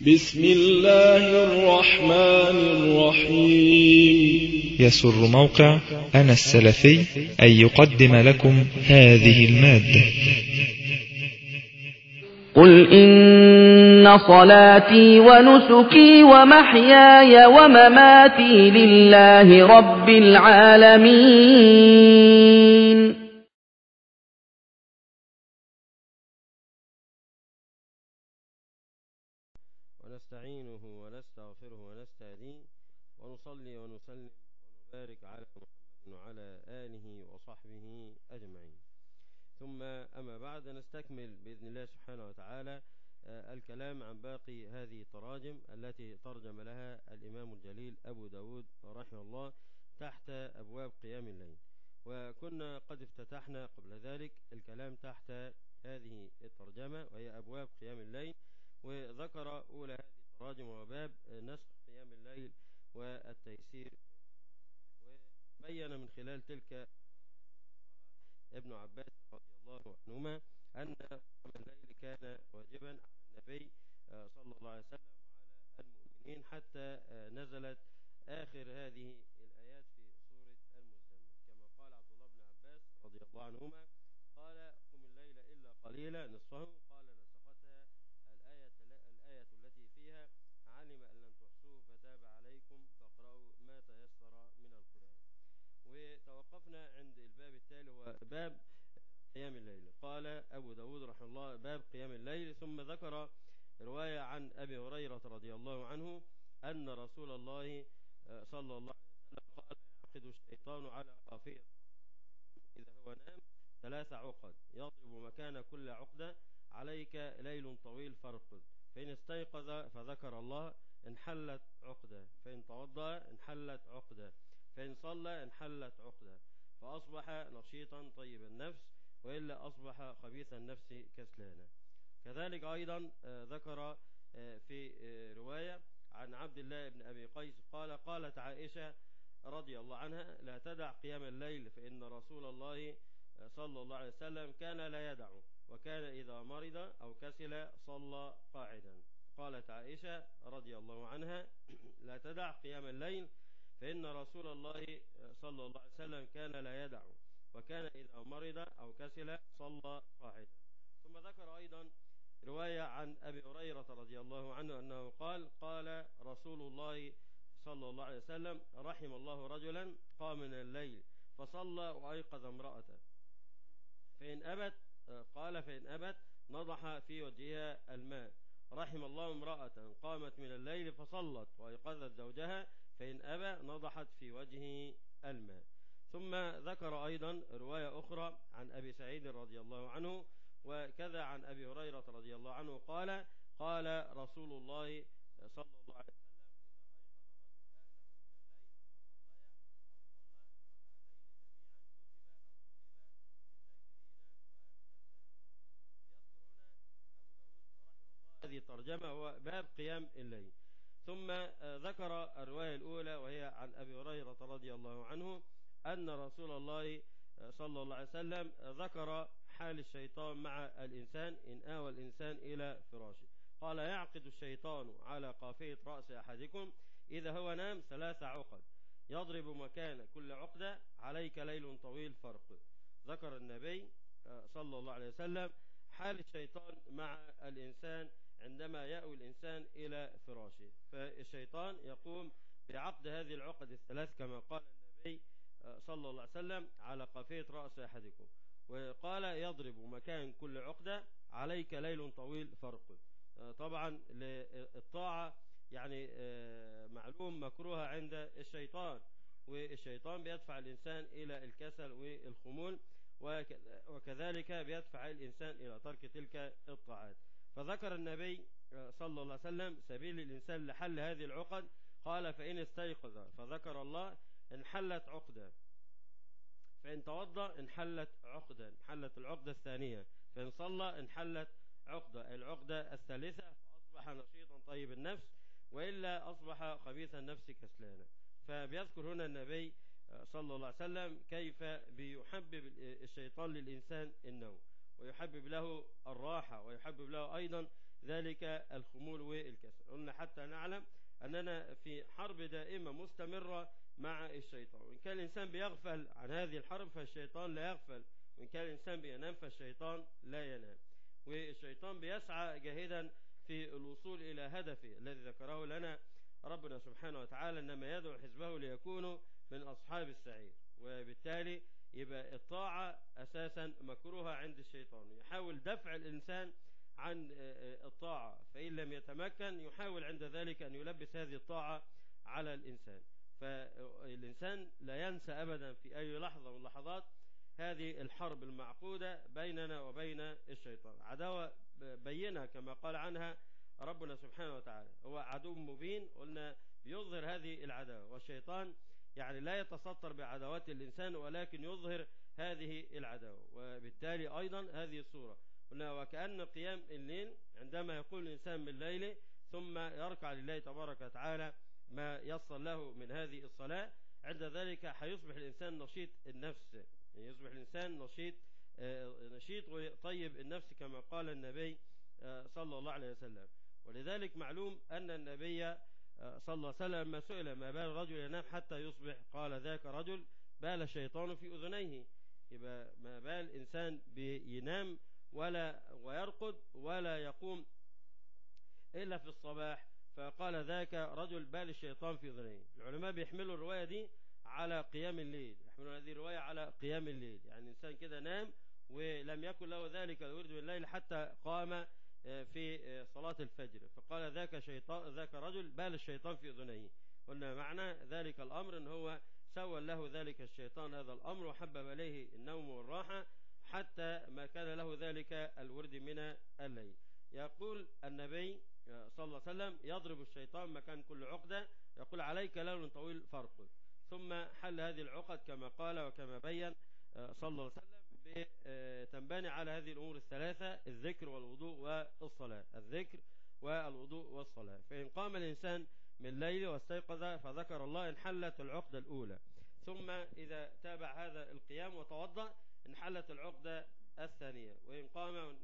بسم الله الرحمن الرحيم يسر موقع أنا السلفي أن يقدم لكم هذه المادة قل إن صلاتي ونسكي ومحياي ومماتي لله رب العالمين ونستعينه ونستغفره ونستهديه ونصلي ونسلم ونبارك على محمد وعلى آله وصحبه أجمعين ثم أما بعد نستكمل بإذن الله سبحانه وتعالى آه، الكلام عن باقي هذه التراجم التي ترجم لها الإمام الجليل أبو داود رحمه الله تحت أبواب قيام الليل وكنا قد افتتحنا قبل ذلك الكلام تحت هذه الترجمة وهي أبواب قيام الليل وذكر أولى هذه التراجم وباب نسخ قيام الليل والتيسير وبين من خلال تلك ابن عباس رضي الله عنهما أن قيام الليل كان واجبا على النبي آه، صلى الله عليه وسلم وعلى المؤمنين حتى آه، نزلت آخر هذه الآيات في سورة المزمل كما قال عبد الله بن عباس رضي الله عنهما قال قم الليل إلا قليلا نصفه قال نسختها الآية الآية التي فيها علم أن لن تحصوه فتاب عليكم فاقرأوا ما تيسر من القرآن وتوقفنا عند الباب التالي هو باب قيام الليل قال أبو داود رحمه الله باب قيام الليل ثم ذكر رواية عن أبي هريرة رضي الله عنه أن رسول الله آه، صلى الله عليه وسلم قال يعقد الشيطان على قافية إذا هو نام ثلاث عقد يضرب مكان كل عقدة عليك ليل طويل فارقد فإن استيقظ فذكر الله انحلت عقدة فإن توضأ انحلت عقدة فإن صلى انحلت عقدة فأصبح نشيطا طيب النفس وإلا أصبح خبيث النفس كسلانا كذلك أيضا آه، ذكر آه، في آه، رواية عن عبد الله بن أبي قيس قال قالت عائشة رضي الله عنها لا تدع قيام الليل فإن رسول الله صلى الله عليه وسلم كان لا يدع وكان إذا مرض أو كسل صلى قاعدا قالت عائشة رضي الله عنها لا تدع قيام الليل فإن رسول الله صلى الله عليه وسلم كان لا يدع وكان إذا مرض أو كسل صلى قاعدا ثم ذكر أيضا رواية عن أبي هريرة رضي الله عنه أنه قال قال رسول الله صلى الله عليه وسلم رحم الله رجلا قام من الليل فصلى وأيقظ امرأته فإن أبت قال فإن أبت نضح في وجهها الماء رحم الله امرأة قامت من الليل فصلت وأيقظت زوجها فإن أبى نضحت في وجهه الماء ثم ذكر أيضا رواية أخرى عن أبي سعيد رضي الله عنه وكذا عن أبي هريرة رضي الله عنه قال قال رسول الله صلى الله عليه وسلم هذه الترجمة هو باب قيام الليل ثم آه، ذكر الرواية الأولى وهي عن أبي هريرة رضي الله عنه أن رسول الله آه، صلى الله عليه وسلم آه، ذكر حال الشيطان مع الإنسان إن آوى الإنسان إلى فراشه قال يعقد الشيطان على قافية رأس أحدكم إذا هو نام ثلاث عقد يضرب مكان كل عقدة عليك ليل طويل فرق ذكر النبي آه، صلى الله عليه وسلم حال الشيطان مع الإنسان عندما يأوي الإنسان إلى فراشه فالشيطان يقوم بعقد هذه العقد الثلاث كما قال النبي آه، صلى الله عليه وسلم على قافية رأس أحدكم وقال يضرب مكان كل عقدة عليك ليل طويل فرق آه، طبعا للطاعة يعني آه، معلوم مكروهة عند الشيطان والشيطان بيدفع الإنسان إلى الكسل والخمول وك- وكذلك بيدفع الإنسان إلى ترك تلك الطاعات فذكر النبي آه، صلى الله عليه وسلم سبيل الإنسان لحل هذه العقد قال فإن استيقظ فذكر الله انحلت عقدة فإن توضأ انحلت عقدة انحلت العقدة الثانية فإن صلى انحلت عقدة العقدة الثالثة فأصبح نشيطا طيب النفس وإلا أصبح خبيث النفس كسلانا فبيذكر هنا النبي آه، صلى الله عليه وسلم كيف بيحبب الشيطان للإنسان النوم ويحبب له الراحة ويحبب له أيضا ذلك الخمول والكسل قلنا حتى نعلم أننا في حرب دائمة مستمرة مع الشيطان وإن كان الإنسان بيغفل عن هذه الحرب فالشيطان لا يغفل وإن كان الإنسان بينام فالشيطان لا ينام والشيطان بيسعى جاهدا في الوصول إلى هدفه الذي ذكره لنا ربنا سبحانه وتعالى إنما يدعو حزبه ليكونوا من أصحاب السعير وبالتالي يبقى الطاعة أساسا مكروهة عند الشيطان يحاول دفع الإنسان عن الطاعة فإن لم يتمكن يحاول عند ذلك أن يلبس هذه الطاعة على الإنسان فالإنسان لا ينسى أبدا في أي لحظة من اللحظات هذه الحرب المعقودة بيننا وبين الشيطان عداوة بينة كما قال عنها ربنا سبحانه وتعالى هو عدو مبين قلنا بيظهر هذه العداوة والشيطان يعني لا يتستر بعداوات الإنسان ولكن يظهر هذه العداوة وبالتالي أيضا هذه الصورة قلنا وكأن قيام الليل عندما يقول الإنسان بالليل ثم يركع لله تبارك وتعالى ما يصل له من هذه الصلاة عند ذلك حيصبح الإنسان نشيط النفس يعني يصبح الإنسان نشيط نشيط وطيب النفس كما قال النبي صلى الله عليه وسلم ولذلك معلوم أن النبي صلى الله عليه وسلم لما سئل ما بال رجل ينام حتى يصبح قال ذاك رجل بال الشيطان في أذنيه يبقى ما بال إنسان بينام ولا ويرقد ولا يقوم إلا في الصباح فقال ذاك رجل بال الشيطان في أذنيه العلماء بيحملوا الرواية دي على قيام الليل يحملون هذه الرواية على قيام الليل يعني إنسان كده نام ولم يكن له ذلك الورد من الليل حتى قام في صلاة الفجر فقال ذاك شيطان ذاك رجل بال الشيطان في أذنيه قلنا معنى ذلك الأمر أن هو سوى له ذلك الشيطان هذا الأمر وحبب إليه النوم والراحة حتى ما كان له ذلك الورد من الليل يقول النبي صلى الله عليه وسلم يضرب الشيطان مكان كل عقدة يقول عليك ليل طويل فارقد ثم حل هذه العقد كما قال وكما بين صلى الله عليه وسلم تنبني على هذه الأمور الثلاثة الذكر والوضوء والصلاة الذكر والوضوء والصلاة فإن قام الإنسان من ليل واستيقظ فذكر الله انحلت العقدة الأولى ثم إذا تابع هذا القيام وتوضأ انحلت العقدة الثانية وإن قام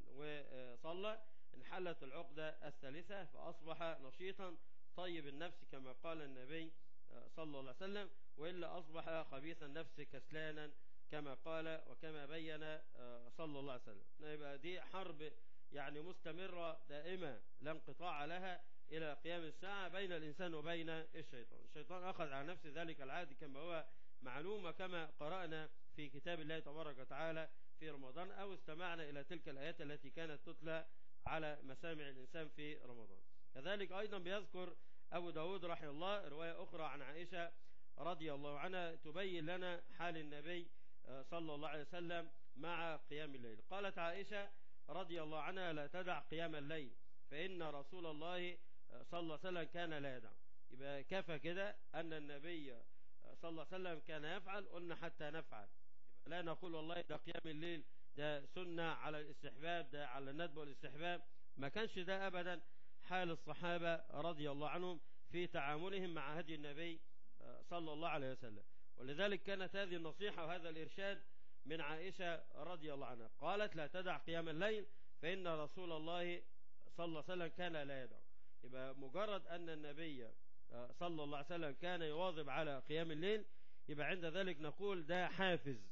وصلى انحلت العقدة الثالثة فأصبح نشيطا طيب النفس كما قال النبي صلى الله عليه وسلم وإلا أصبح خبيث النفس كسلانا كما قال وكما بين صلى الله عليه وسلم يبقى دي حرب يعني مستمرة دائمة لا انقطاع لها إلى قيام الساعة بين الإنسان وبين الشيطان الشيطان أخذ على نفسه ذلك العهد كما هو معلوم كما قرأنا في كتاب الله تبارك وتعالى في رمضان أو استمعنا إلى تلك الآيات التي كانت تتلى على مسامع الإنسان في رمضان كذلك أيضا بيذكر أبو داود رحمه الله رواية أخرى عن عائشة رضي الله عنها تبين لنا حال النبي صلى الله عليه وسلم مع قيام الليل قالت عائشة رضي الله عنها لا تدع قيام الليل فإن رسول الله صلى الله عليه وسلم كان لا يدع يبقى كفى كده أن النبي صلى الله عليه وسلم كان يفعل قلنا حتى نفعل يبقى لا نقول والله ده قيام الليل ده سنة على الاستحباب ده على الندب والاستحباب ما كانش ده أبدا حال الصحابة رضي الله عنهم في تعاملهم مع هدي النبي صلى الله عليه وسلم ولذلك كانت هذه النصيحة وهذا الإرشاد من عائشة رضي الله عنها قالت لا تدع قيام الليل فإن رسول الله صلى الله عليه وسلم كان لا يدع يبقى مجرد أن النبي صلى الله عليه وسلم كان يواظب على قيام الليل يبقى عند ذلك نقول ده حافز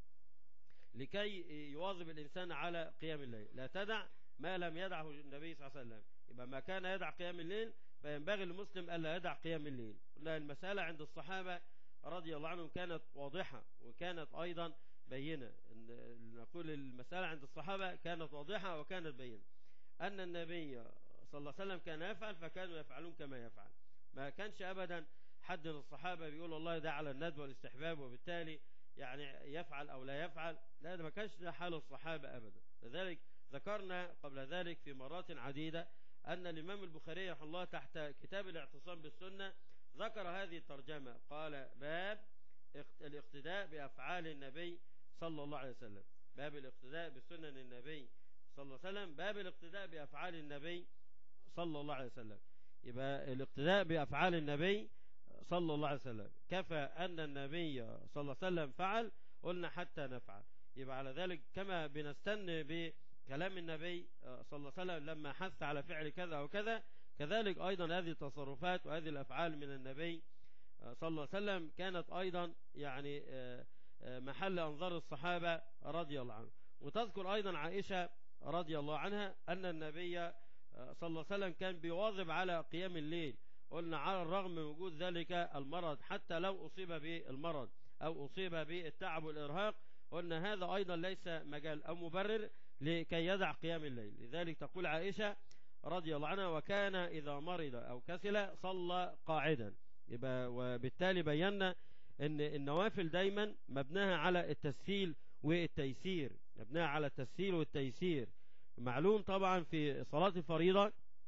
لكي يواظب الإنسان على قيام الليل لا تدع ما لم يدعه النبي صلى الله عليه وسلم يبقى ما كان يدع قيام الليل فينبغي للمسلم ألا يدع قيام الليل قلنا المسألة عند الصحابة رضي الله عنهم كانت واضحة وكانت أيضا بينة نقول المسألة عند الصحابة كانت واضحة وكانت بينة أن النبي صلى الله عليه وسلم كان يفعل فكانوا يفعلون كما يفعل ما كانش أبدا حد من الصحابة بيقول والله ده على الندب والاستحباب وبالتالي يعني يفعل أو لا يفعل لا ده ما كانش ده حال الصحابة أبدا لذلك ذكرنا قبل ذلك في مرات عديدة أن الإمام البخاري رحمه الله تحت كتاب الاعتصام بالسنة ذكر هذه الترجمة قال باب الاقتداء بأفعال النبي صلى الله عليه وسلم باب الاقتداء بسنن النبي صلى الله عليه وسلم باب الاقتداء بأفعال النبي صلى الله عليه وسلم يبقى الاقتداء بأفعال النبي صلى الله عليه وسلم كفى أن النبي صلى الله عليه وسلم فعل قلنا حتى نفعل يبقى على ذلك كما بنستن كلام النبي صلى الله عليه وسلم لما حث على فعل كذا وكذا كذلك أيضا هذه التصرفات وهذه الأفعال من النبي صلى الله عليه وسلم كانت أيضا يعني محل أنظار الصحابة رضي الله عنهم وتذكر أيضا عائشة رضي الله عنها أن النبي صلى الله عليه وسلم كان بيواظب على قيام الليل قلنا على الرغم من وجود ذلك المرض حتى لو أصيب بالمرض أو أصيب بالتعب والإرهاق قلنا هذا أيضا ليس مجال أو مبرر لكي يدع قيام الليل لذلك تقول عائشة رضي الله عنها وكان إذا مرض أو كسل صلى قاعدا يبقى وبالتالي بينا أن النوافل دايما مبناها على التسهيل والتيسير مبناها على التسهيل والتيسير معلوم طبعا في صلاة الفريضة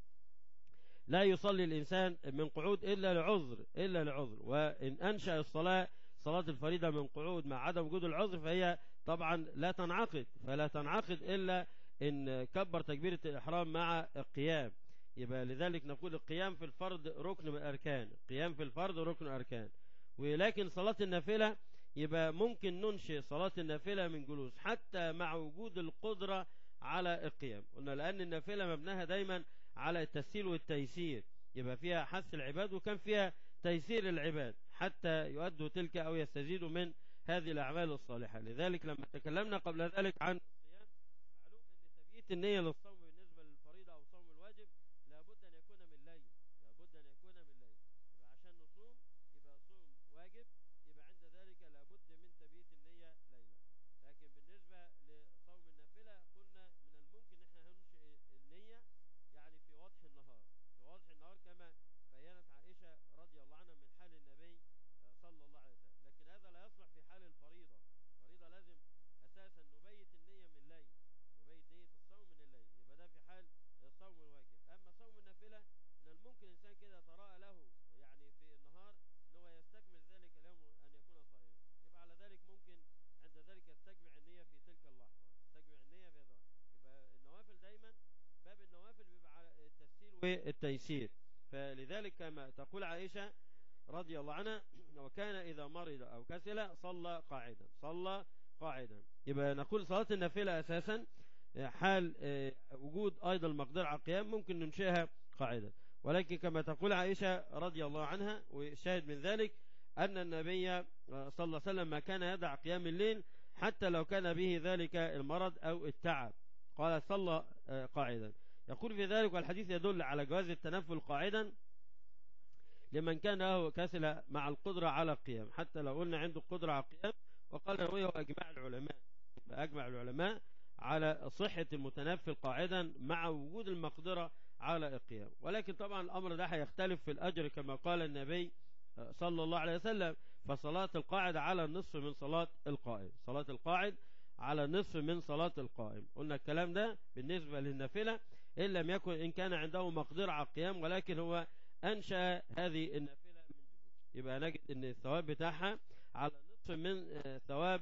لا يصلي الإنسان من قعود إلا لعذر إلا لعذر وإن أنشأ الصلاة صلاة الفريضة من قعود مع عدم وجود العذر فهي طبعا لا تنعقد فلا تنعقد إلا إن كبر تكبيرة الإحرام مع القيام يبقى لذلك نقول القيام في الفرض ركن من الأركان القيام في الفرض ركن أركان ولكن صلاة النافلة يبقى ممكن ننشئ صلاة النافلة من جلوس حتى مع وجود القدرة على القيام قلنا لأن النافلة مبناها دايما على التسهيل والتيسير يبقى فيها حث العباد وكان فيها تيسير العباد حتى يؤدوا تلك أو يستزيدوا من هذه الأعمال الصالحة لذلك لما تكلمنا قبل ذلك عن الصيام معلوم أن تبييت النية للصوم بالنسبة للفريضة أو صوم الواجب لابد أن يكون من ليل لابد أن يكون من ليل يبقى عشان نصوم يبقى صوم واجب يبقى عند ذلك لابد من تبييت النية ليلا لكن بالنسبة لصوم النافلة قلنا من الممكن احنا هننشئ النية يعني في وضح النهار في وضح النهار كما بينت عائشة رضي الله عنها من حال النبي صلى الله عليه وسلم لكن هذا لا يصلح في حال الفريضة الفريضة لازم أساسا نبيت النية من الليل نبيت نية الصوم من الليل يبقى ده في حال الصوم الواجب أما صوم النافلة من الممكن إنسان كده تراءى له يعني في النهار ان هو يستكمل ذلك اليوم أن يكون صائما يبقى على ذلك ممكن عند ذلك يستجمع النية في تلك اللحظة يستجمع النية في هذا يبقى النوافل دايما باب النوافل بيبقى على التسهيل والتيسير فلذلك كما تقول عائشة رضي الله عنها وكان إذا مرض أو كسل صلى قاعدا صلى قاعدا يبقى نقول صلاة النافلة أساسا حال وجود أيضا المقدرة على القيام ممكن ننشئها قاعدا ولكن كما تقول عائشة رضي الله عنها وشاهد من ذلك أن النبي صلى الله عليه وسلم ما كان يدع قيام الليل حتى لو كان به ذلك المرض أو التعب قال صلى قاعدا يقول في ذلك والحديث يدل على جواز التنفل قاعدا لمن كان له كسل مع القدرة على القيام حتى لو قلنا عنده قدرة على القيام وقال هو أجمع العلماء أجمع العلماء على صحة المتنفل قاعدا مع وجود المقدرة على القيام ولكن طبعا الأمر ده هيختلف في الأجر كما قال النبي صلى الله عليه وسلم فصلاة القاعد على النصف من صلاة القائم صلاة القاعد على النصف من صلاة القائم قلنا الكلام ده بالنسبة للنافلة إن لم يكن إن كان عنده مقدرة على القيام ولكن هو أنشأ هذه النافلة من جلوس يبقى نجد أن الثواب بتاعها على نصف من ثواب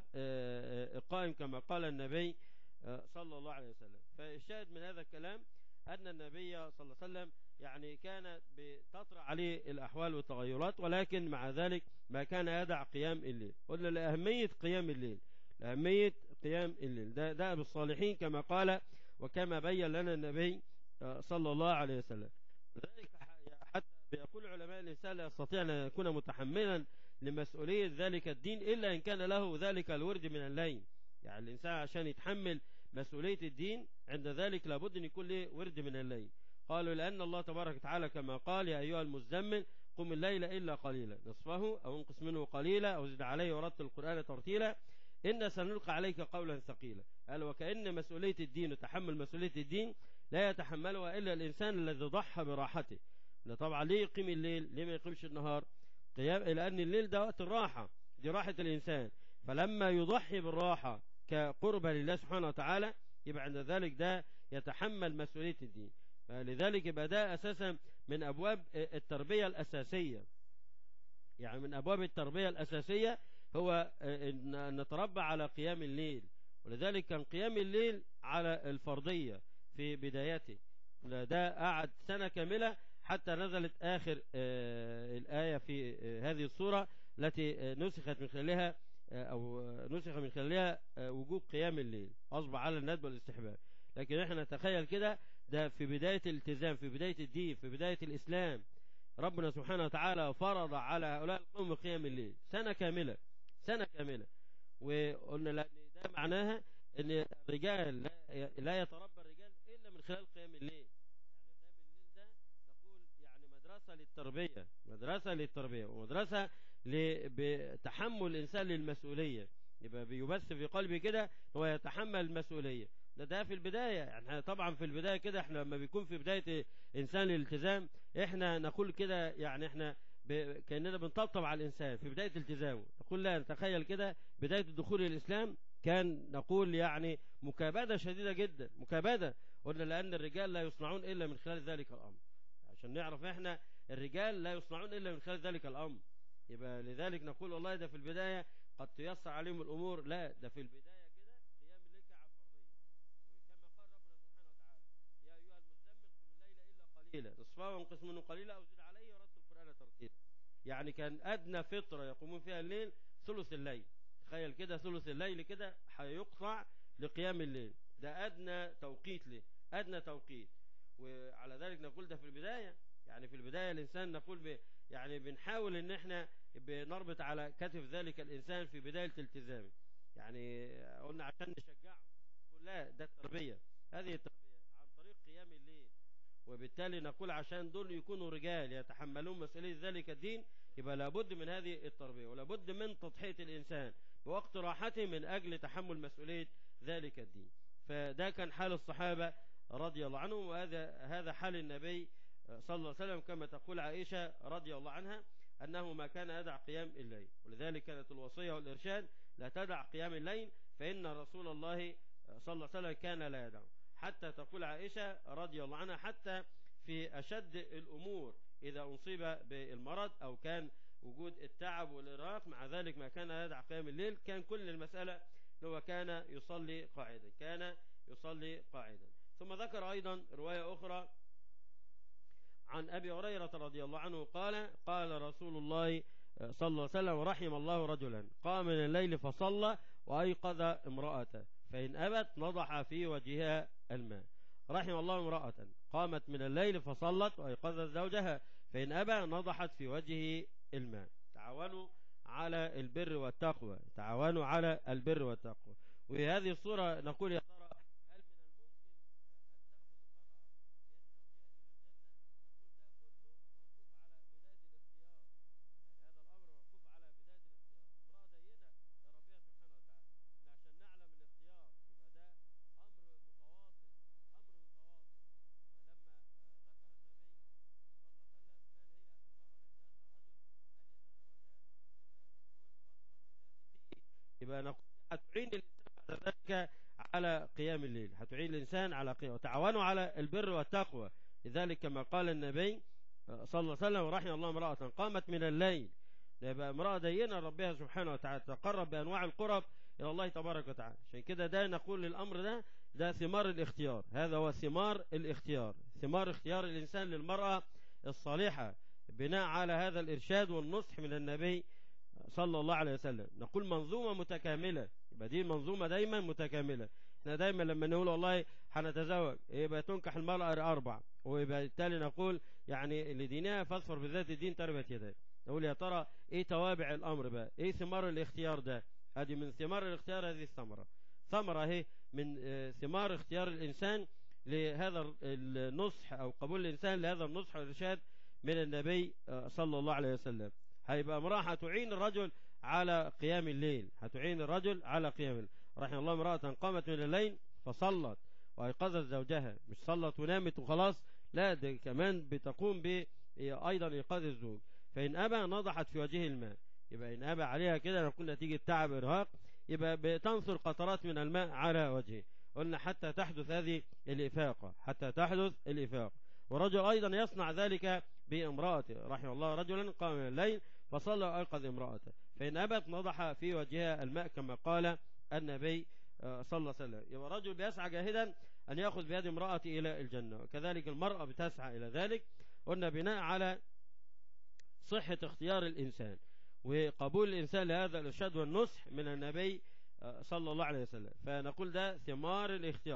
القائم كما قال النبي صلى الله عليه وسلم فالشاهد من هذا الكلام أن النبي صلى الله عليه وسلم يعني كان بتطرأ عليه الأحوال والتغيرات ولكن مع ذلك ما كان يدع قيام الليل قلنا لأهمية قيام الليل لأهمية قيام الليل ده, ده بالصالحين كما قال وكما بين لنا النبي صلى الله عليه وسلم لذلك حتى بيقول علماء الإنسان لا يستطيع أن يكون متحملا لمسؤولية ذلك الدين إلا إن كان له ذلك الورد من الليل يعني الإنسان عشان يتحمل مسؤولية الدين عند ذلك لابد أن يكون له ورد من الليل قالوا لأن الله تبارك وتعالى كما قال يا أيها المزمل قم الليل إلا قليلا نصفه أو انقص منه قليلا أو زد عليه ورد القرآن ترتيلا إن سنلقى عليك قولا ثقيلا قال وكأن مسؤولية الدين وتحمل مسؤولية الدين لا يتحملها إلا الإنسان الذي ضحى براحته طبعا ليه يقيم الليل ليه ما يقيمش النهار قيام لأن الليل ده وقت الراحة دي راحة الإنسان فلما يضحي بالراحة كقربة لله سبحانه وتعالى يبقى عند ذلك ده يتحمل مسؤولية الدين لذلك يبقى ده أساسا من أبواب التربية الأساسية يعني من أبواب التربية الأساسية هو أن نتربى على قيام الليل ولذلك كان قيام الليل على الفرضية في بدايته ده قعد سنة كاملة حتى نزلت آخر الآية في هذه الصورة التي نسخت من خلالها أو نسخ من خلالها وجوب قيام الليل أصبح على الندب والاستحباب لكن احنا نتخيل كده ده في بداية الالتزام في بداية الدين في بداية الإسلام ربنا سبحانه وتعالى فرض على هؤلاء القوم قيام الليل سنة كاملة سنة كاملة وقلنا لأن ده معناها ان الرجال لا- لا يتربى الرجال إلا من خلال قيام الليل يعني قيام الليل ده نقول يعني مدرسة للتربية مدرسة للتربية ومدرسة ل- بتحمل الإنسان للمسؤولية يبقى بيبث في قلبي كده هو يتحمل المسؤولية ده ده في البداية يعني إحنا طبعا في البداية كده احنا لما بيكون في بداية إنسان الالتزام احنا نقول كده يعني احنا ب... كأننا بنطبطب على الإنسان في بداية التزامه نقول لا نتخيل كده بداية الدخول الإسلام كان نقول يعني مكابدة شديدة جدا مكابدة قلنا لأن الرجال لا يصنعون إلا من خلال ذلك الأمر عشان نعرف احنا الرجال لا يصنعون إلا من خلال ذلك الأمر يبقى لذلك نقول والله ده في البداية قد تيسر عليهم الأمور لا ده في البداية كده قيام الليل كعب فرضية وكما قال ربنا سبحانه وتعالى يا أيها المزمل قم الليل إلا قليلا نصفه وانقص منه قليلا أو زد عليه ورتل القرآن ترتيلا يعني كان أدنى فترة يقومون فيها الليل ثلث الليل تخيل كده ثلث الليل كده هيقطع لقيام الليل ده أدنى توقيت له أدنى توقيت وعلى ذلك نقول ده في البداية يعني في البداية الإنسان نقول ب... يعني بنحاول إن إحنا بنربط على كتف ذلك الإنسان في بداية التزامه يعني قلنا عشان نشجعه نقول لا ده التربية هذه التربية عن طريق قيام الليل وبالتالي نقول عشان دول يكونوا رجال يتحملون مسؤولية ذلك الدين يبقى لابد من هذه التربية ولابد من تضحية الإنسان بوقت راحته من أجل تحمل مسؤولية ذلك الدين فده كان حال الصحابة رضي الله عنهم وهذا هذا حال النبي صلى الله عليه وسلم كما تقول عائشة رضي الله عنها أنه ما كان يدع قيام الليل ولذلك كانت الوصية والإرشاد لا تدع قيام الليل فإن رسول الله صلى الله عليه وسلم كان لا يدع حتى تقول عائشة رضي الله عنها حتى في أشد الأمور إذا أصيب بالمرض أو كان وجود التعب والإرهاق مع ذلك ما كان يدع قيام الليل كان كل المسألة هو كان يصلي قاعدا كان يصلي قاعدا ثم ذكر أيضا رواية أخرى عن أبي هريرة رضي الله عنه قال قال رسول الله صلى الله عليه وسلم رحم الله رجلا قام من الليل فصلى وأيقظ امرأته فإن أبت نضح في وجهها الماء رحم الله امرأة قامت من الليل فصلت وأيقظت زوجها فإن أبى نضحت في وجهه الماء تعاونوا على البر والتقوى تعاونوا على البر والتقوى وهذه الصورة نقول يا ترى هل من الممكن يبقى نقول هتعين الإنسان بعد ذلك على قيام الليل هتعين الإنسان على قيام وتعاونوا على البر والتقوى لذلك كما قال النبي صلى الله عليه وسلم ورحم الله امرأة قامت من الليل يبقى امرأة دينة ربها سبحانه وتعالى تقرب بأنواع القرب إلى الله تبارك وتعالى عشان كده ده نقول للأمر ده ده ثمار الاختيار هذا هو ثمار الاختيار ثمار اختيار الإنسان للمرأة الصالحة بناء على هذا الإرشاد والنصح من النبي صلى الله عليه وسلم نقول منظومة متكاملة يبقى دي منظومة دايما متكاملة احنا دايما لما نقول والله هنتزوج يبقى تنكح المرأة أربع ويبقى بالتالي نقول يعني لدينها فاظفر بذات الدين تربت يديه نقول يا ترى ايه توابع الأمر بقى ايه ثمار الاختيار ده هذه من ثمار الاختيار هذه الثمرة ثمرة اهي من ثمار اختيار الإنسان لهذا النصح أو قبول الإنسان لهذا النصح والإرشاد من النبي صلى الله عليه وسلم هيبقى امرأة هتعين الرجل على قيام الليل هتعين الرجل على قيام الليل رحم الله امرأة قامت من الليل فصلت وأيقظت زوجها مش صلت ونامت وخلاص لا ده كمان بتقوم ب أيضا إيقاظ الزوج فإن أبى نضحت في وجهه الماء يبقى إن أبى عليها كده نقول نتيجة تعب إرهاق يبقى بتنثر قطرات من الماء على وجهه قلنا حتى تحدث هذه الإفاقة حتى تحدث الإفاقة ورجل أيضا يصنع ذلك بامرأته رحمه الله رجلا قام من الليل فصلى وأيقظ امرأته فإن أبت نضح في وجهها الماء كما قال النبي صلى الله عليه وسلم يبقى رجل بيسعى جاهدا أن يأخذ بيد امرأته إلى الجنة وكذلك المرأة بتسعى إلى ذلك قلنا بناء على صحة اختيار الإنسان وقبول الإنسان لهذا الإرشاد والنصح من النبي صلى الله عليه وسلم فنقول ده ثمار الاختيار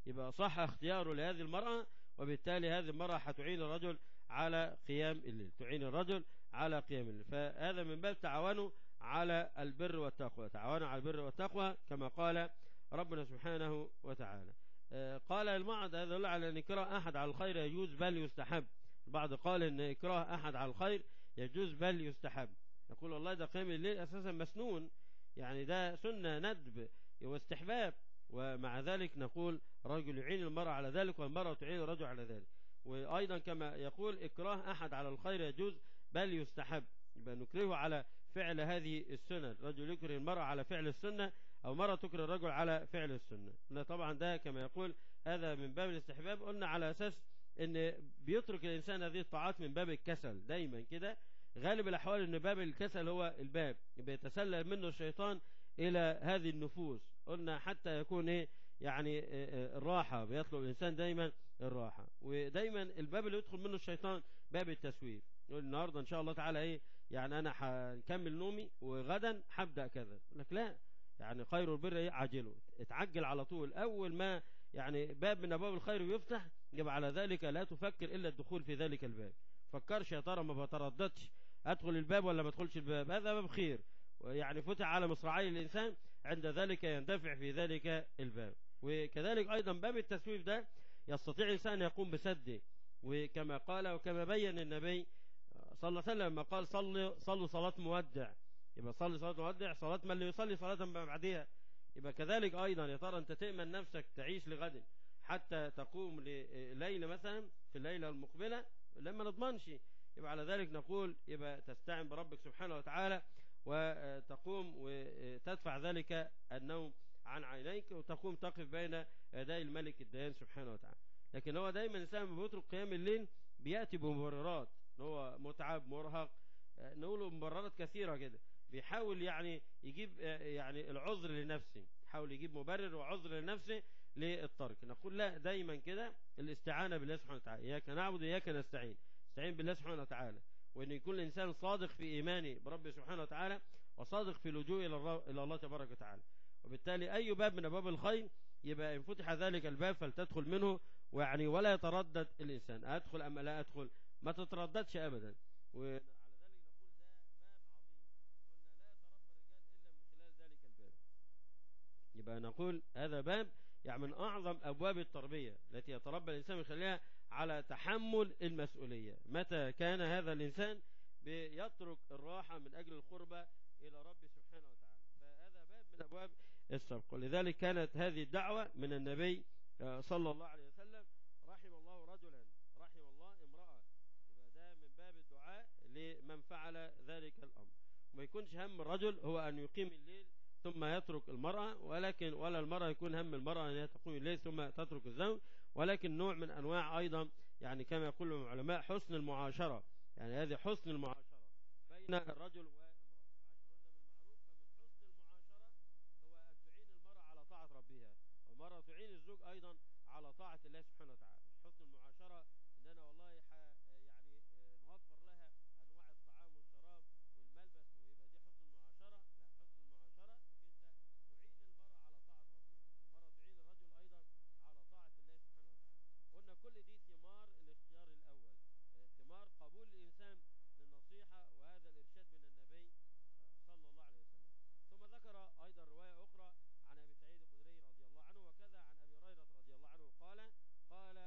يبقى صح اختياره لهذه المرأة وبالتالي هذه المرأة هتعين الرجل على قيام الليل تعين الرجل على قيام الليل فهذا من باب تعاونوا على البر والتقوى تعاونوا على البر والتقوى كما قال ربنا سبحانه وتعالى آه، قال المعض هذا يدل على أن إكراه أحد على الخير يجوز بل يستحب البعض قال أن إكراه أحد على الخير يجوز بل يستحب يقول والله ده قيام الليل أساسا مسنون يعني ده سنة ندب واستحباب ومع ذلك نقول رجل يعين المرأة على ذلك والمرأة تعين الرجل على ذلك وأيضا كما يقول إكراه أحد على الخير يجوز بل يستحب يبقى نكرهه على فعل هذه السنة رجل يكره المرأة على فعل السنة أو مرة تكره الرجل على فعل السنة قلنا طبعا ده كما يقول هذا من باب الاستحباب قلنا على أساس ان بيترك الإنسان هذه الطاعات من باب الكسل دايما كده غالب الأحوال ان باب الكسل هو الباب بيتسلل منه الشيطان إلى هذه النفوس قلنا حتى يكون إيه يعني الراحة بيطلب الإنسان دايما الراحة ودايما الباب اللي يدخل منه الشيطان باب التسويف يقول النهاردة إن شاء الله تعالى إيه يعني أنا هكمل نومي وغدا هبدأ كذا لك لا يعني خير البر إيه عاجله اتعجل على طول أول ما يعني باب من أبواب الخير يفتح يبقى على ذلك لا تفكر إلا الدخول في ذلك الباب فكرش يا ترى ما بترددش أدخل الباب ولا ما أدخلش الباب هذا باب خير يعني فتح على مصراعي الإنسان عند ذلك يندفع في ذلك الباب وكذلك أيضا باب التسويف ده يستطيع الإنسان أن يقوم بسده وكما قال وكما بين النبي صلى الله عليه وسلم لما قال صلوا صلوا صلاة مودع يبقى صلي صلاة مودع صلاة من اللي يصلي صلاة ما بعدها يبقى كذلك أيضا يا ترى أنت تأمن نفسك تعيش لغد حتى تقوم لليلة مثلا في الليلة المقبلة لما نضمنش يبقى على ذلك نقول يبقى تستعن بربك سبحانه وتعالى وتقوم وتدفع ذلك النوم عن عينيك وتقوم تقف بين يدي الملك الديان سبحانه وتعالى لكن هو دايما الإنسان بيترك قيام الليل بيأتي بمبررات ان هو متعب مرهق نقول مبررات كثيرة كده بيحاول يعني يجيب يعني العذر لنفسه يحاول يجيب مبرر وعذر لنفسه للترك نقول لا دايما كده الاستعانة بالله سبحانه وتعالى إياك نعبد وإياك نستعين استعين بالله سبحانه وتعالى وأن يكون الإنسان صادق في إيمانه برب سبحانه وتعالى وصادق في اللجوء إلى الله تبارك وتعالى وبالتالي أي باب من أبواب الخير يبقى إن فتح ذلك الباب فلتدخل منه ويعني ولا يتردد الإنسان أدخل أم لا أدخل ما تترددش أبدا وعلى ذلك نقول ده باب عظيم قلنا لا يتربى الرجال إلا من خلال ذلك الباب يبقى نقول هذا باب يعني من أعظم أبواب التربية التي يتربى الإنسان من خلالها على تحمل المسؤولية متى كان هذا الإنسان بيترك الراحة من أجل القربة إلى رب سبحانه وتعالى فهذا باب من أبواب السبق ولذلك كانت هذه الدعوة من النبي صلى الله عليه وسلم رحم الله رجلا رحم الله امرأة يبقى ده من باب الدعاء لمن فعل ذلك الأمر وما يكونش هم الرجل هو أن يقيم الليل ثم يترك المرأة ولكن ولا المرأة يكون هم المرأة أن تقوم الليل ثم تترك الزوج ولكن نوع من أنواع أيضا يعني كما يقول العلماء حسن المعاشرة يعني هذه حسن المعاشرة بين الرجل والمرأة عاشرون بالمعروف فمن حسن المعاشرة هو أن تعين المرأة على طاعة ربها والمرأة تعين الزوج أيضا على طاعة الله سبحانه وتعالى حسن المعاشرة إن أنا والله يعني نوفر لها أنواع الطعام والشراب والملبس ويبقى دي حسن المعاشرة لا حسن المعاشرة انك انت تعين المرأة على طاعة ربها المرأة تعين الرجل أيضا على طاعة الله سبحانه وتعالى قلنا كل دي ثمار الاختيار الأول ثمار قبول الإنسان للنصيحة وهذا الإرشاد من النبي صلى الله عليه وسلم ثم ذكر أيضا رواية أخرى عن أبي سعيد الخدري رضي الله عنه وكذا عن أبي هريرة رضي الله عنه قال قال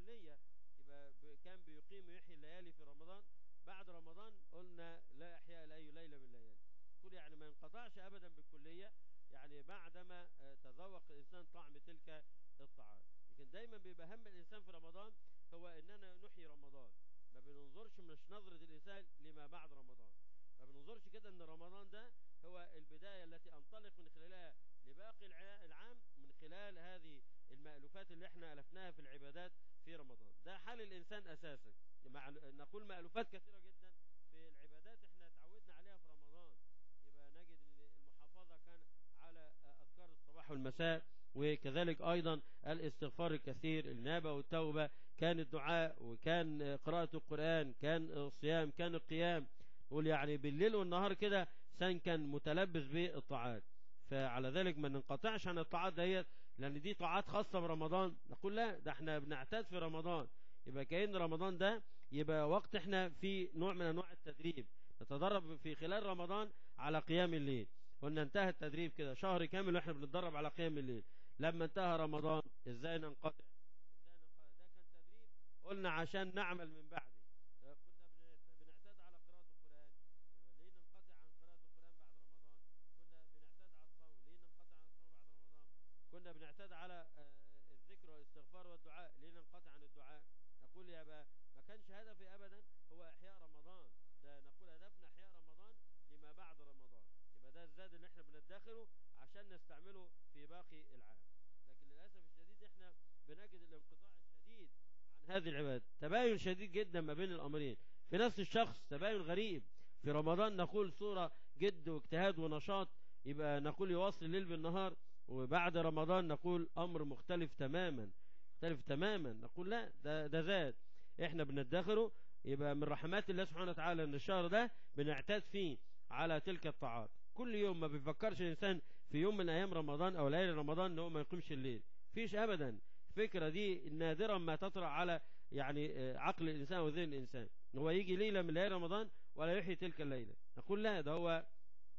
بالكلية يبقى ب- كان بيقيم ويحيي الليالي في رمضان بعد رمضان قلنا لا إحياء لأي ليلة من الليالي كل يعني ما ينقطعش أبدا بالكلية يعني بعدما آه، تذوق الإنسان طعم تلك الطعام لكن دايما بيبقى هم الإنسان في رمضان هو إننا نحيي رمضان ما بننظرش مش نظرة الإنسان لما بعد رمضان ما بننظرش كده إن رمضان ده هو البداية التي أنطلق من خلالها لباقي الع- العام من خلال هذه المألوفات اللي احنا ألفناها في العبادات في رمضان ده حال الإنسان أساسا مع نقول مألوفات كثيرة جدا في العبادات احنا تعودنا عليها في رمضان يبقى نجد ان المحافظة كان على أذكار الصباح والمساء وكذلك أيضا الاستغفار الكثير النابة والتوبة كان الدعاء وكان قراءة القرآن كان الصيام كان القيام نقول يعني بالليل والنهار كده سان كان متلبس بالطاعات فعلى ذلك ما ننقطعش عن الطاعات ديت لأن دي طاعات خاصة برمضان نقول لا ده احنا بنعتاد في رمضان يبقى كأن رمضان ده يبقى وقت احنا في نوع من أنواع التدريب نتدرب في خلال رمضان على قيام الليل قلنا انتهى التدريب كده شهر كامل واحنا بنتدرب على قيام الليل لما انتهى رمضان ازاي ننقطع ازاي ننقطع ده كان تدريب قلنا عشان نعمل من بعده كنا بنعت- بنعتاد على قراءة القرآن ليه ننقطع عن قراءة القرآن بعد رمضان كنا بنعتاد على الصوم ليه ننقطع عن الصوم بعد رمضان كنا بنعتاد على آه، الذكر والاستغفار والدعاء ليه ننقطع عن الدعاء نقول يا با ما كانش هدفي ابدا هو احياء رمضان ده نقول هدفنا احياء رمضان لما بعد رمضان يبقى ده الزاد اللي احنا بندخره عشان نستعمله في باقي العام لكن للاسف الشديد احنا بنجد الانقطاع الشديد عن هذه العبادة تباين شديد جدا ما بين الامرين في نفس الشخص تباين غريب في رمضان نقول صورة جد واجتهاد ونشاط يبقى نقول يواصل الليل بالنهار وبعد رمضان نقول امر مختلف تماما مختلف تماما نقول لا ده ده زاد احنا بندخره يبقى من رحمات الله سبحانه وتعالى ان الشهر ده بنعتاد فيه على تلك الطاعات كل يوم ما بيفكرش الانسان في يوم من ايام رمضان او ليالي رمضان ان هو ما يقيمش الليل فيش ابدا الفكره دي نادرا ما تطرأ على يعني آه، عقل الانسان وذهن الانسان هو يجي ليله من ليالي رمضان ولا يحيي تلك الليله نقول لا ده هو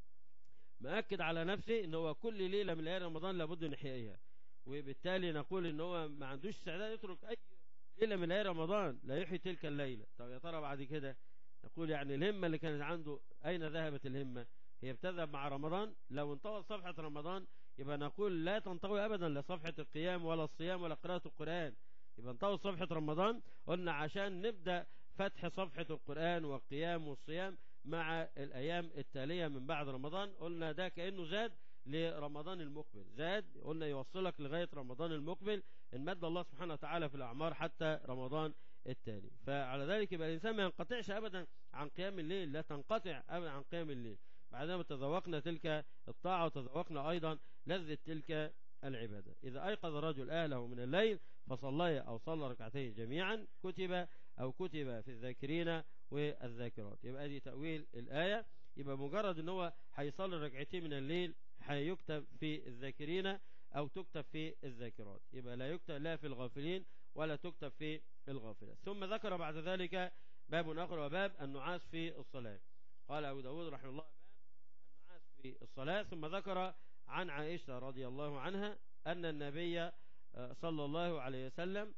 مأكد على نفسه ان هو كل ليله من ليالي رمضان لابد ان يحييها وبالتالي نقول ان هو ما عندوش استعداد يترك اي ليله من ليالي رمضان لا يحيي تلك الليله طب يا ترى بعد كده نقول يعني الهمه اللي كانت عنده اين ذهبت الهمه هي بتذهب مع رمضان لو انطوت صفحه رمضان يبقى نقول لا تنطوي ابدا لا صفحه القيام ولا الصيام ولا قراءه القران يبقى انطوت صفحه رمضان قلنا عشان نبدا فتح صفحه القران والقيام والصيام مع الايام التاليه من بعد رمضان قلنا ده كانه زاد لرمضان المقبل زاد قلنا يوصلك لغايه رمضان المقبل ان مد الله سبحانه وتعالى في الاعمار حتى رمضان التالي فعلى ذلك يبقى الانسان ما ينقطعش ابدا عن قيام الليل لا تنقطع ابدا عن قيام الليل بعدما تذوقنا تلك الطاعه وتذوقنا ايضا لذه تلك العباده اذا ايقظ الرجل اهله من الليل فصلي او صلى ركعتين جميعا كتب او كتب في الذاكرين والذاكرات يبقى دي تاويل الايه يبقى مجرد ان هو هيصلي ركعتين من الليل هيكتب في الذاكرين او تكتب في الذاكرات يبقى لا يكتب لا في الغافلين ولا تكتب في الغافلات ثم ذكر بعد ذلك باب اخر وباب النعاس في الصلاه قال ابو داود رحمه الله باب النعاس في الصلاه ثم ذكر عن عائشه رضي الله عنها ان النبي آه، صلى الله عليه وسلم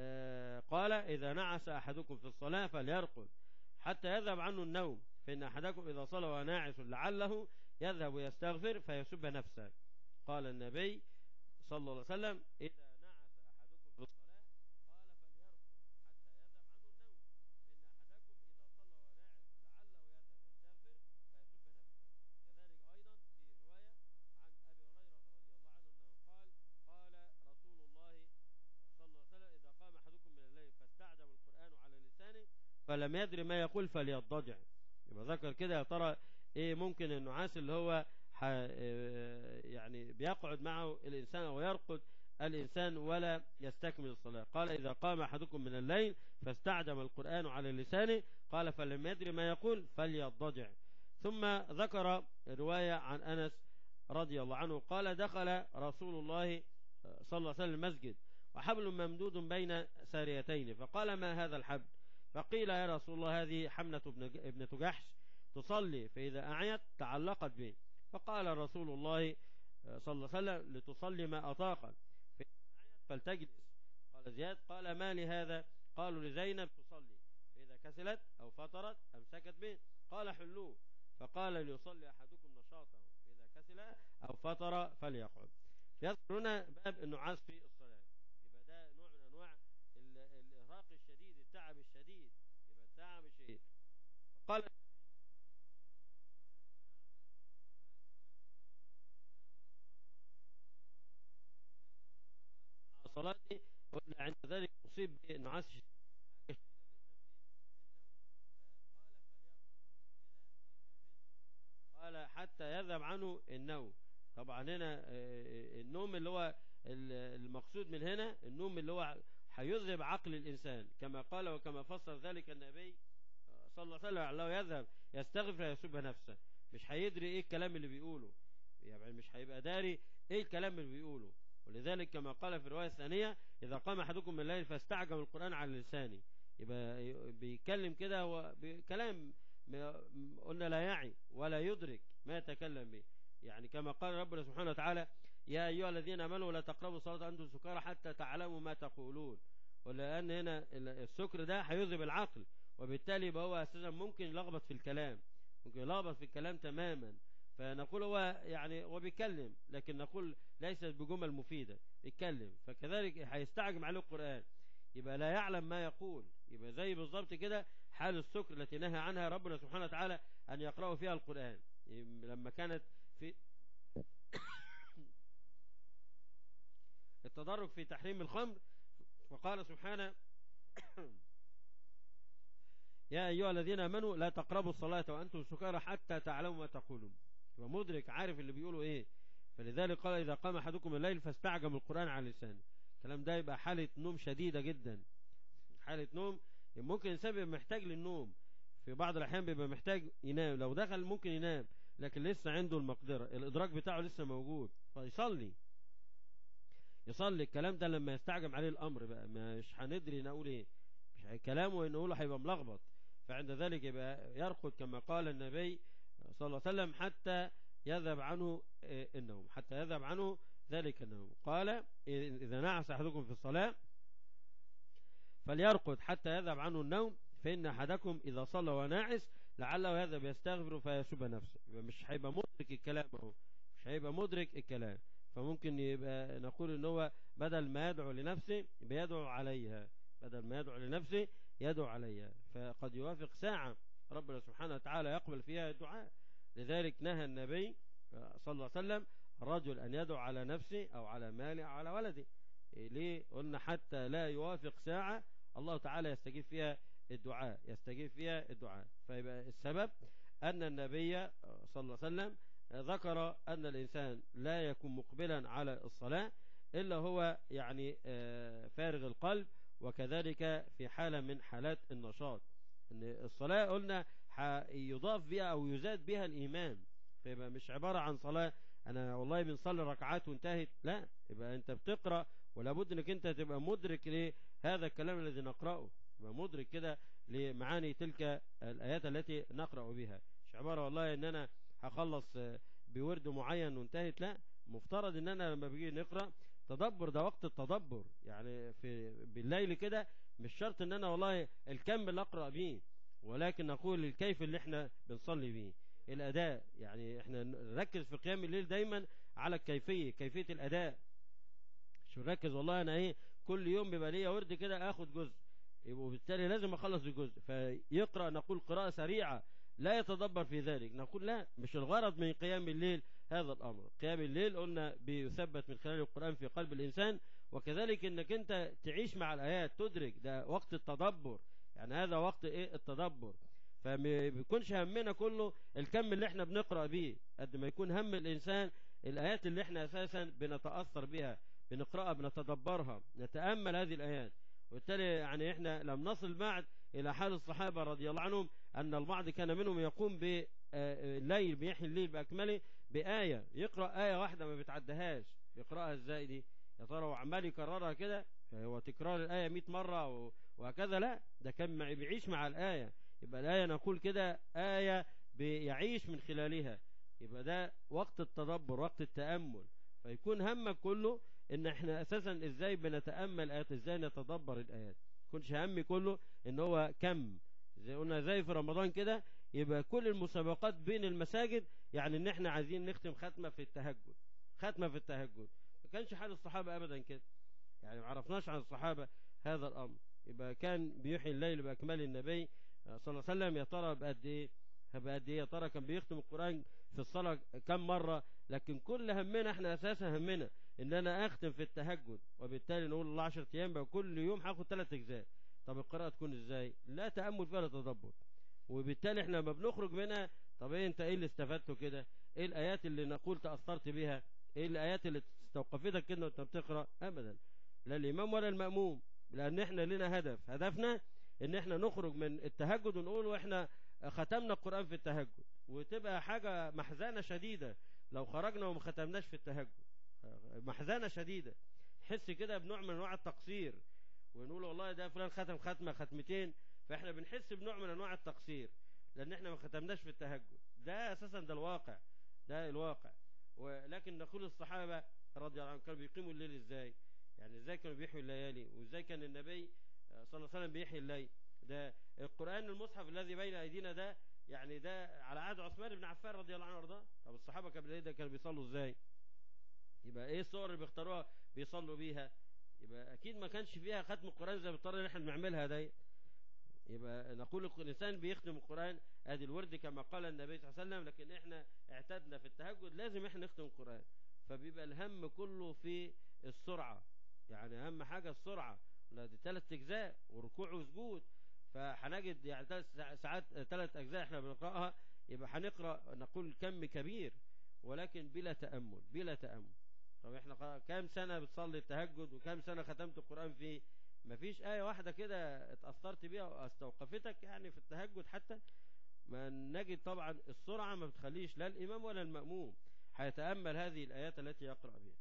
آه، قال اذا نعس احدكم في الصلاه فليرقد حتى يذهب عنه النوم فإن أحدكم إذا صلى وناعس لعله يذهب ويستغفر فيسب نفسه قال النبي صلى الله عليه وسلم إذا نعس أحدكم في الصلاة قال فليرقد حتى يذهب عنه النوم فإن أحدكم إذا صلى وناعس لعله يذهب يستغفر فيسب نفسه كذلك أيضا في رواية عن أبي هريرة رضي الله عنه أنه قال قال رسول الله صلى الله عليه وسلم إذا قام أحدكم من الليل فاستعجب القرآن على لسانه فلم يدري ما يقول فليضطجع يبقى ذكر كده يا ترى ايه ممكن النعاس اللي هو ح... آه، يعني بيقعد معه الانسان ويرقد الانسان ولا يستكمل الصلاه قال اذا قام احدكم من الليل فاستعجم القران على لسانه قال فلم يدري ما يقول فليضطجع ثم ذكر روايه عن انس رضي الله عنه قال دخل رسول الله صلى الله عليه وسلم المسجد وحبل ممدود بين ساريتين فقال ما هذا الحبل فقيل يا رسول الله هذه حمنة ابن- ابنة جحش تصلي فإذا أعيت تعلقت به فقال رسول الله صلى الله عليه وسلم لتصلي ما أطاقت فإذا أعيت فلتجلس قال زياد قال ما لهذا قالوا لزينب تصلي فإذا كسلت أو فطرت أمسكت به قال حلوه فقال ليصلي أحدكم نشاطه فإذا كسل أو فطر فليقعد يذكر هنا باب النعاس في الصلاة يبقى ده نوع من أنواع ال- الإرهاق الشديد التعب الشديد يبقى التعب الشديد قال صلاتي قلنا عند ذلك أصيب بنعاس شديد قال حتى يذهب عنه النوم طبعا هنا آه، النوم اللي هو ال- المقصود من هنا النوم اللي هو هيذهب عقل الإنسان كما قال وكما فسر ذلك النبي آه، صلى الله عليه وسلم لو يذهب يستغفر يسب نفسه مش هيدري ايه الكلام اللي بيقوله يعني مش هيبقى داري ايه الكلام اللي بيقوله ولذلك كما قال في الرواية الثانية إذا قام أحدكم من الليل فاستعجم القرآن على لسانه يبقى بيتكلم كده هو كلام قلنا لا يعي ولا يدرك ما يتكلم به يعني كما قال ربنا سبحانه وتعالى يا أيها الذين آمنوا لا تقربوا الصلاة أنتم سكارى حتى تعلموا ما تقولون ولأن هنا السكر ده هيذهب العقل وبالتالي يبقى هو أساسا ممكن يلخبط في الكلام ممكن يلخبط في الكلام تماما فنقول هو يعني هو بيتكلم لكن نقول ليست بجمل مفيدة بيتكلم فكذلك هيستعجم عليه القرآن يبقى لا يعلم ما يقول يبقى زي بالظبط كده حال السكر التي نهى عنها ربنا سبحانه وتعالى أن يقرأوا فيها القرآن لما كانت في التدرج في تحريم الخمر وقال سبحانه يا أيها الذين آمنوا لا تقربوا الصلاة وأنتم سكارى حتى تعلموا ما تقولون ومدرك عارف اللي بيقولوا إيه فلذلك قال إذا قام أحدكم الليل فاستعجم القرآن على لسانه الكلام ده يبقى حالة نوم شديدة جدا حالة نوم ممكن الإنسان بيبقى محتاج للنوم في بعض الأحيان بيبقى محتاج ينام لو دخل ممكن ينام لكن لسه عنده المقدرة الإدراك بتاعه لسه موجود فيصلي يصلي الكلام ده لما يستعجم عليه الأمر بقى مش هندري نقول إيه مش كلامه نقوله هيبقى ملخبط فعند ذلك يبقى يرقد كما قال النبي صلى الله عليه وسلم حتى يذهب عنه النوم حتى يذهب عنه ذلك النوم قال إذا نعس أحدكم في الصلاة فليرقد حتى يذهب عنه النوم فإن أحدكم إذا صلى وناعس لعله يذهب يستغفر فيسب نفسه يبقى مش هيبقى مدرك الكلام اهو مش هيبقى مدرك الكلام فممكن يبقى نقول ان هو بدل ما يدعو لنفسه بيدعو عليها بدل ما يدعو لنفسه يدعو عليها فقد يوافق ساعة ربنا سبحانه وتعالى يقبل فيها الدعاء لذلك نهى النبي صلى الله عليه وسلم الرجل أن يدعو على نفسه أو على ماله أو على ولده ليه قلنا حتى لا يوافق ساعة الله تعالى يستجيب فيها الدعاء يستجيب فيها الدعاء فيبقى السبب أن النبي صلى الله عليه وسلم ذكر أن الإنسان لا يكون مقبلا على الصلاة إلا هو يعني فارغ القلب وكذلك في حالة من حالات النشاط ان الصلاة قلنا يضاف بها أو يزاد بها الإيمان فيبقى مش عبارة عن صلاة أنا والله بنصلي ركعات وانتهت لا يبقى أنت بتقرأ ولابد أنك أنت تبقى مدرك لهذا الكلام الذي نقرأه يبقى مدرك كده لمعاني تلك الآيات التي نقرأ بها مش عبارة والله أن أنا هخلص بورد معين وانتهت لا مفترض ان انا لما بيجي نقرأ تدبر ده وقت التدبر يعني في بالليل كده مش شرط ان انا والله الكم اللي اقرأ بيه ولكن نقول الكيف اللي احنا بنصلي بيه الاداء يعني احنا نركز في قيام الليل دايما على الكيفية كيفية الاداء مش نركز والله انا ايه كل يوم بيبقى ليا ورد كده اخد جزء وبالتالي لازم اخلص الجزء فيقرأ نقول قراءة سريعة لا يتدبر في ذلك نقول لا مش الغرض من قيام الليل هذا الأمر قيام الليل قلنا بيثبت من خلال القرآن في قلب الإنسان وكذلك انك انت تعيش مع الآيات تدرك ده وقت التدبر يعني هذا وقت ايه التدبر فما بيكونش همنا كله الكم اللي احنا بنقرأ بيه قد ما يكون هم الإنسان الآيات اللي احنا أساسا بنتأثر بها بنقرأها بنتدبرها نتأمل هذه الآيات وبالتالي يعني احنا لم نصل بعد إلى حال الصحابة رضي الله عنهم أن البعض كان منهم يقوم بالليل بيحيي الليل بأكمله بآية يقرأ آية واحدة ما بتعدهاش يقرأها ازاي دي يا ترى هو عمال يكررها كده هو تكرار الآية 100 مرة وهكذا لا ده كان بيعيش مع الآية يبقى الآية نقول كده آية بيعيش من خلالها يبقى ده وقت التدبر وقت التأمل فيكون همك كله ان احنا اساسا ازاي بنتامل ايات ازاي نتدبر الايات كنش همي كله ان هو كم زي قلنا زي في رمضان كده يبقى كل المسابقات بين المساجد يعني ان احنا عايزين نختم ختمه في التهجد ختمه في التهجد ما كانش حال الصحابه ابدا كده يعني ما عرفناش عن الصحابه هذا الامر يبقى كان بيحيي الليل باكمال النبي صلى الله عليه وسلم يا ترى بقد ايه بقد ايه يا ترى كان بيختم القران في الصلاه كم مره لكن كل همنا احنا اساسا همنا ان انا اختم في التهجد وبالتالي نقول الله 10 ايام بقى كل يوم هاخد ثلاث اجزاء طب القراءه تكون ازاي لا تامل فيها ولا تدبر وبالتالي احنا لما بنخرج منها طب ايه انت ايه اللي استفدته كده ايه الايات اللي نقول تاثرت بها ايه الايات اللي استوقفتك كده وانت بتقرا ابدا لا الامام ولا الماموم لان احنا لنا هدف هدفنا ان احنا نخرج من التهجد ونقول واحنا ختمنا القران في التهجد وتبقى حاجه محزنه شديده لو خرجنا وما ختمناش في التهجد محزنه شديده حس كده بنوع من انواع التقصير ونقول والله ده فلان ختم ختمه ختمتين فاحنا بنحس بنوع من انواع التقصير لان احنا ما ختمناش في التهجد ده اساسا ده الواقع ده الواقع ولكن نقول الصحابه رضي الله عنهم كانوا بيقيموا الليل ازاي يعني ازاي كانوا بيحيوا الليالي وازاي كان النبي صلى الله عليه وسلم بيحيي الليل ده القران المصحف الذي بين ايدينا ده يعني ده على عهد عثمان بن عفان رضي الله عنه وارضاه طب الصحابه كانوا ده كانوا بيصلوا ازاي يبقى ايه الصور اللي بيختاروها بيصلوا بيها يبقى اكيد ما كانش فيها ختم القران زي بالطريقه اللي احنا بنعملها دي يبقى نقول الانسان بيختم القران ادي الورد كما قال النبي صلى الله عليه وسلم لكن احنا اعتدنا في التهجد لازم احنا نختم القران فبيبقى الهم كله في السرعه يعني اهم حاجه السرعه دي ثلاث اجزاء وركوع وسجود فهنجد يعني ثلاث ساعات ثلاث اجزاء احنا بنقراها يبقى هنقرا نقول كم كبير ولكن بلا تامل بلا تامل طب احنا كام سنه بتصلي التهجد وكام سنه ختمت القران فيه مفيش آية واحدة كده اتأثرت بيها واستوقفتك يعني في التهجد حتى ما نجد طبعا السرعة ما بتخليش لا الإمام ولا المأموم هيتأمل هذه الآيات التي يقرأ بها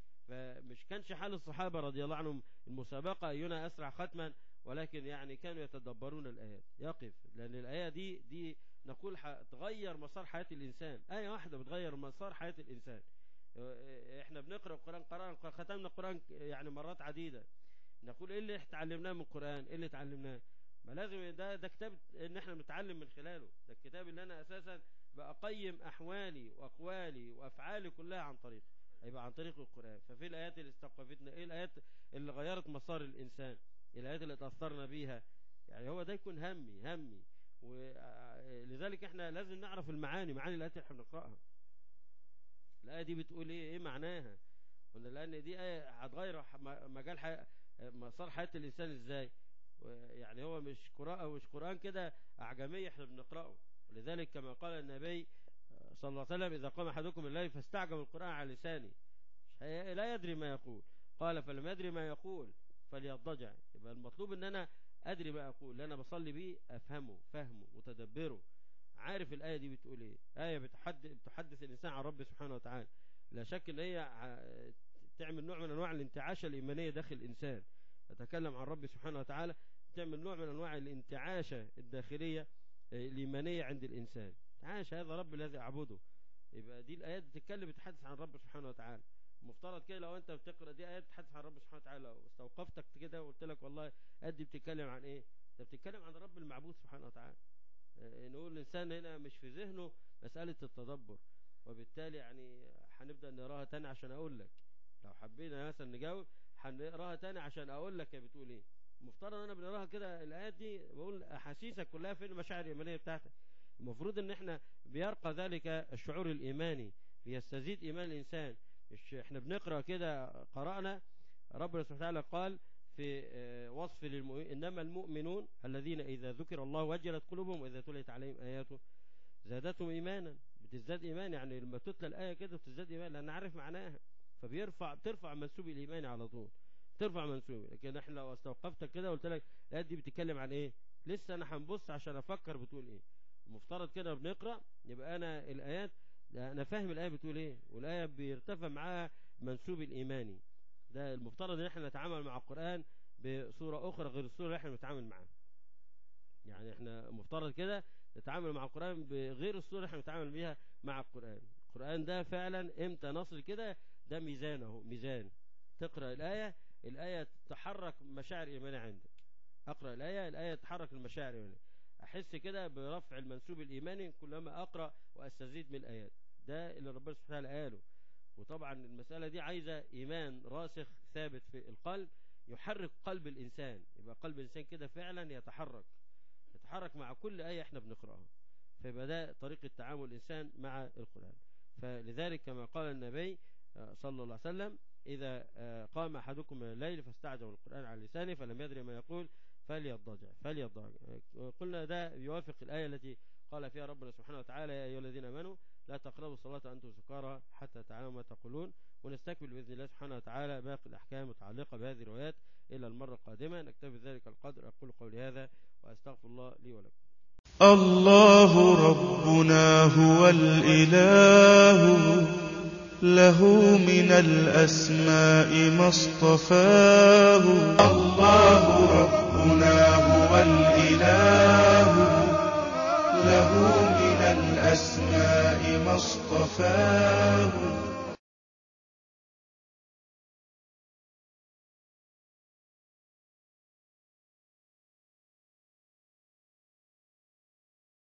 فمش كانش حال الصحابة رضي الله عنهم المسابقة أينا أسرع ختما ولكن يعني كانوا يتدبرون الآيات يقف لأن الآية دي دي نقول تغير مسار حياة الإنسان آية واحدة بتغير مسار حياة الإنسان احنا بنقرأ القرآن قرآن ختمنا القرآن يعني مرات عديدة نقول ايه اللي اتعلمناه من القرآن ايه اللي اتعلمناه ما لازم ده ده كتاب ان احنا بنتعلم من خلاله ده الكتاب اللي انا اساسا بقيم احوالي واقوالي وافعالي كلها عن طريقه هيبقى عن طريق القرآن ففي الايات اللي استوقفتنا ايه الايات اللي غيرت مسار الانسان الايات اللي تاثرنا بيها يعني هو ده يكون همي همي ولذلك احنا لازم نعرف المعاني معاني الايات اللي احنا بنقراها الايه دي بتقول ايه ايه معناها قلنا لان دي ايه هتغير مجال حي... مسار حياه الانسان ازاي يعني هو مش قراءه مش قران كده اعجميه احنا بنقراه ولذلك كما قال النبي صلى الله عليه وسلم اذا قام احدكم الليل فاستعجم القران على لسانه لا يدري ما يقول قال فلم يدري ما يقول فليضجع يبقى المطلوب ان انا ادري ما اقول اللي انا بصلي بيه افهمه فهمه متدبره عارف الايه دي بتقول ايه ايه بتحدث بتحدث الانسان عن ربه سبحانه وتعالى لا شك ان هي تعمل نوع من انواع الانتعاشه الايمانيه داخل الانسان تتكلم عن ربي سبحانه وتعالى تعمل نوع من انواع الانتعاشه الداخليه الايمانيه عند الانسان عاش هذا رب الذي اعبده يبقى دي الايات بتتكلم بتحدث عن رب سبحانه وتعالى مفترض كده لو انت بتقرا دي ايات بتحدث عن رب سبحانه وتعالى لو استوقفتك كده وقلت لك والله ادي بتتكلم عن ايه ده بتتكلم عن رب المعبود سبحانه وتعالى نقول الانسان هنا مش في ذهنه مساله التدبر وبالتالي يعني هنبدا نقراها تاني عشان اقول لك لو حبينا مثلا نجاوب هنقراها تاني عشان اقول لك هي بتقول ايه المفترض انا بنقراها كده الايات دي بقول احاسيسك كلها فين المشاعر الايمانيه بتاعتك المفروض ان احنا بيرقى ذلك الشعور الايماني بيستزيد ايمان الانسان مش احنا بنقرا كده قرانا ربنا سبحانه وتعالى قال في وصف للمؤمنين انما المؤمنون الذين اذا ذكر الله وجلت قلوبهم واذا تليت عليهم اياته زادتهم ايمانا بتزداد ايمان يعني لما تتلى الايه كده بتزداد ايمان لان عارف معناها فبيرفع بترفع منسوب الايمان على طول ترفع منسوب لكن احنا لو استوقفتك كده وقلت لك الايه دي بتتكلم عن ايه لسه انا هنبص عشان افكر بتقول ايه المفترض كده بنقرا يبقى انا الايات انا فاهم الايه بتقول ايه والايه بيرتفع معاها منسوب الايماني ده المفترض ان احنا نتعامل مع القران بصوره اخرى غير الصوره اللي احنا بنتعامل معاها يعني احنا مفترض كده نتعامل مع القران بغير الصوره اللي احنا بنتعامل بيها مع القران القران ده فعلا امتى نصل كده ده ميزان اهو ميزان تقرأ الآية الآية تحرك مشاعر إيمانية عندك أقرأ الآية الآية تحرك المشاعر الإيمانية أحس كده برفع المنسوب الإيماني كلما أقرأ وأستزيد من الآيات ده اللي ربنا سبحانه وتعالى قاله وطبعا المسألة دي عايزة إيمان راسخ ثابت في القلب يحرك قلب الإنسان يبقى قلب الإنسان كده فعلا يتحرك يتحرك مع كل آية احنا بنقرأها فيبقى ده طريقة تعامل الإنسان مع القرآن فلذلك كما قال النبي آه، صلى الله عليه وسلم إذا آه، قام أحدكم من الليل فاستعجب القرآن على لسانه فلم يدري ما يقول فليضجع فليضجع آه، قلنا ده يوافق الآية التي قال فيها ربنا سبحانه وتعالى يا أيها الذين آمنوا لا تقربوا الصلاة وأنتم سكارى حتى تعلموا ما تقولون ونستكمل بإذن الله سبحانه وتعالى باقي الأحكام المتعلقة بهذه الروايات إلى المرة القادمة نكتفي بذلك القدر أقول قولي هذا وأستغفر الله لي ولكم الله ربنا هو الإله له من الأسماء ما اصطفاه الله ربنا هو الإله له من الأسماء ما اصطفاه